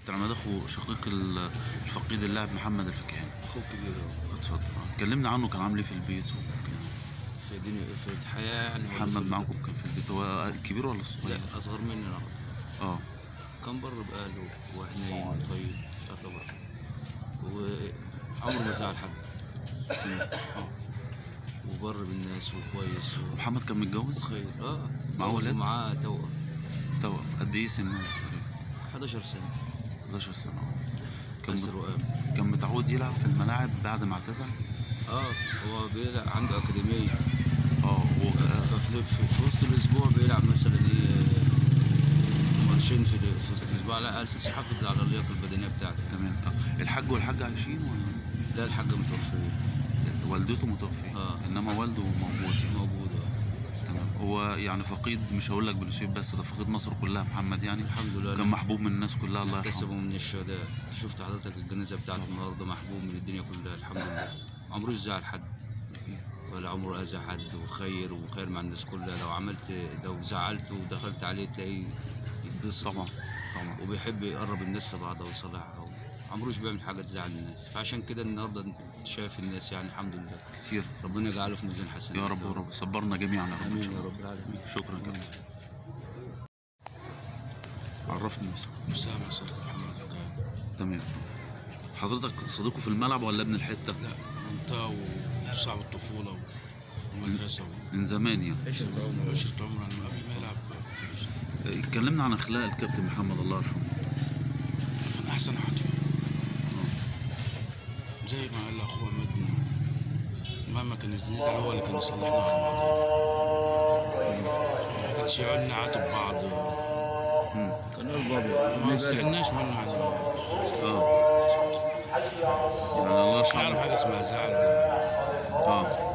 كابتن عماد اخو شقيق ال- الفقيد اللاعب محمد الفكهاني اخوك كبير أهو. اتفضل آه. كلمنا عنه كان عامل ايه في البيت وكده. في دنيا في الحياه يعني ولا محمد في- معاكم كان في البيت هو الكبير ولا الصغير؟ لا اصغر مني انا اه كان بر باهله وحنين وطيب شكله بر وعمره ما زعل حد آه. وبر بالناس وكويس محمد كان متجوز؟ وخير اه معاه ولاد؟ معاه توأم توأم قد ايه سنه تقريبا؟ 11 سنه 11 سنه اه كان كسر وقام كان متعود يلعب في الملاعب بعد ما اعتزل؟ اه هو بيلعب عنده اكاديميه اه هو آه، ففي في, في وسط الاسبوع بيلعب مثلا ايه ماتشين في, في وسط الاسبوع على اساس يحافظ على اللياقه البدنيه بتاعته تمام آه. الحاج والحاجه عايشين ولا؟ لا الحاجه متوفيه والدته متوفيه آه. انما والده موجود يعني موجوده تمام هو يعني فقيد مش هقول لك بنسيب بس ده فقيد مصر كلها محمد يعني الحمد لله كان محبوب من الناس كلها الله كسبه يرحمه من الشهداء شفت حضرتك الجنازه بتاعته النهارده محبوب من الدنيا كلها الحمد لله عمروش زعل حد أكيد. ولا عمره اذى حد وخير وخير مع الناس كلها لو عملت لو زعلته ودخلت عليه تلاقيه يتبسط طبعا طبعا وبيحب يقرب الناس لبعضها ويصالحها عمروش بيعمل حاجه تزعل الناس فعشان كده النهارده انت شايف الناس يعني الحمد لله كتير ربنا يجعله في ميزان حسنات يا رب ورب صبرنا جميعا يا رب ان امين شاء يا الله رب العالمين شكرا جدا عرفني نفسك أسامة صديق محمد فكان تمام حضرتك صديقه في الملعب ولا ابن الحته لا منطقة وصعب الطفولة والمدرسة من زمان يعني عشرة عمر وعشرة عمر أنا قبل ما يلعب اتكلمنا عن اخلاق الكابتن محمد الله يرحمه كان أحسن واحد فيهم زي ما قال أخوه عماد مهما كان نزل هو اللي كان يصلحنا على الموضوع ده ما كانش يقعد نعاتب بعض مم. كان قلب ابيض ما استعناش منه عن زمان اه يعني الله مش نعرف يرحمه حاجة اسمها زعل ولا اه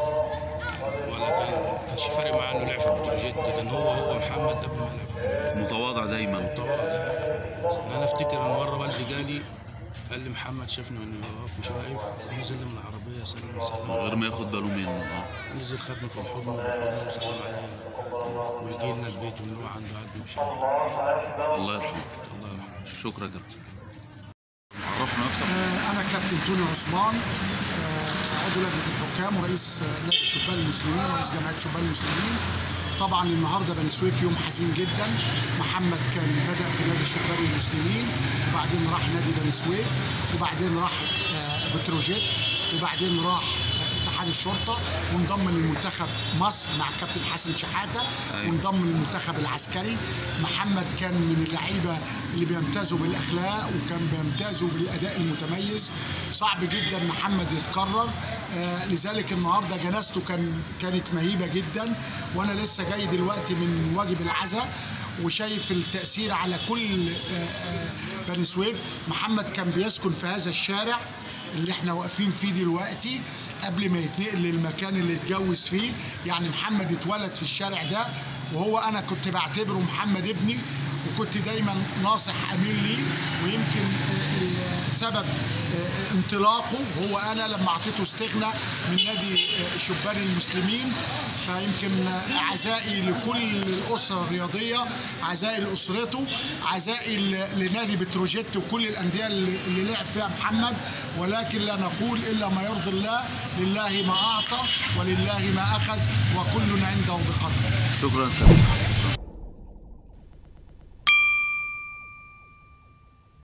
ولا كان كانش فارق معاه إنه لعب في بتروجيت كان هو هو محمد قبل ما يلعب متواضع دايما طبعا انا افتكر ان مره والدي جالي قال لي محمد شافني وانا واقف مش واقف نزل من العربيه سلم من سلم غير ما ياخد باله منه اه نزل خدني في الحضن وحضن وسلم عليا ويجي لنا البيت ونروح عنده قعد يمشي الله يرحمه الله يرحمه شكرا يا كابتن عرفنا نفسك آه، أنا كابتن توني عثمان آه، عضو لجنة الحكام ورئيس آه، نادي الشبان المسلمين ورئيس جمعية الشبان المسلمين طبعا النهارده بني سويف يوم حزين جدا محمد كان بدأ في نادي الشبان المسلمين وبعدين راح نادي بني سويف وبعدين راح آه، بتروجيت وبعدين راح آه، اتحاد الشرطة وانضم للمنتخب مصر مع الكابتن حسن شحاتة أيوة. وانضم للمنتخب العسكري محمد كان من اللعيبة اللي بيمتازوا بالأخلاق وكان بيمتازوا بالأداء المتميز صعب جدا محمد يتكرر آه لذلك النهارده جنازته كان كانت مهيبة جدا وأنا لسه جاي دلوقتي من واجب العزاء وشايف التأثير على كل آه، آه، بني سويف محمد كان بيسكن في هذا الشارع اللي احنا واقفين فيه دلوقتي قبل ما يتنقل للمكان اللي اتجوز فيه يعني محمد اتولد في الشارع ده وهو انا كنت بعتبره محمد ابني وكنت دايما ناصح امين ليه ويمكن آه، آه، سبب آه، انطلاقه هو انا لما اعطيته استغنى من نادي آه، شبان المسلمين فيمكن آه، عزائي لكل الاسره الرياضيه عزائي لاسرته عزائي ل- لنادي بتروجيت وكل الانديه اللي اللي لعب فيها محمد ولكن لا نقول الا ما يرضي الله لله ما اعطى ولله ما اخذ وكل عنده بقدر شكرا يا كابتن